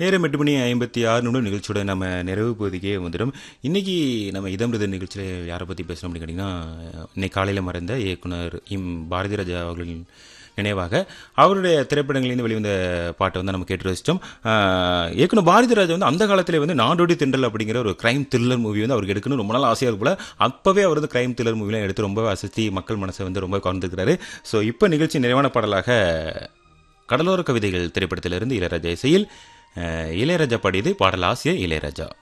நேரம் எட்டு மணி ஐம்பத்தி ஆறு நிமிடம் நிகழ்ச்சியோட நம்ம நிறைவு பகுதிக்கே வந்துடும் இன்னைக்கு நம்ம இதம் விருது நிகழ்ச்சியில் யாரை பற்றி பேசணும் அப்படின்னு கேட்டிங்கன்னா இன்னைக்கு காலையில் மறைந்த இயக்குனர் இம் பாரதி ராஜா அவர்களின் நினைவாக அவருடைய திரைப்படங்களிலிருந்து வெளிவந்த பாட்டை வந்து நம்ம கேட்டு ரசித்தோம் ஆஹ் இயக்குனர் பாரதி ராஜா வந்து அந்த காலத்திலே வந்து நாடோடி திண்டல் அப்படிங்கிற ஒரு கிரைம் த்ரில்லர் மூவி வந்து அவருக்கு எடுக்கணும் ரொம்ப நாள் ஆசையாக இருக்கு போல அப்போவே அவர் வந்து கிரைம் த்ரில்லர் மூவிலாம் எடுத்து ரொம்ப அசத்தி மக்கள் மனசை வந்து ரொம்ப கவர்ந்துருக்கிறாரு ஸோ இப்போ நிகழ்ச்சி நிறைவான பாடலாக கடலோர கவிதைகள் திரைப்படத்திலிருந்து இளையராஜா இசையில் அஹ், இளையராஜா பாடியது பாடல் ஆசிரியர் இளையராஜா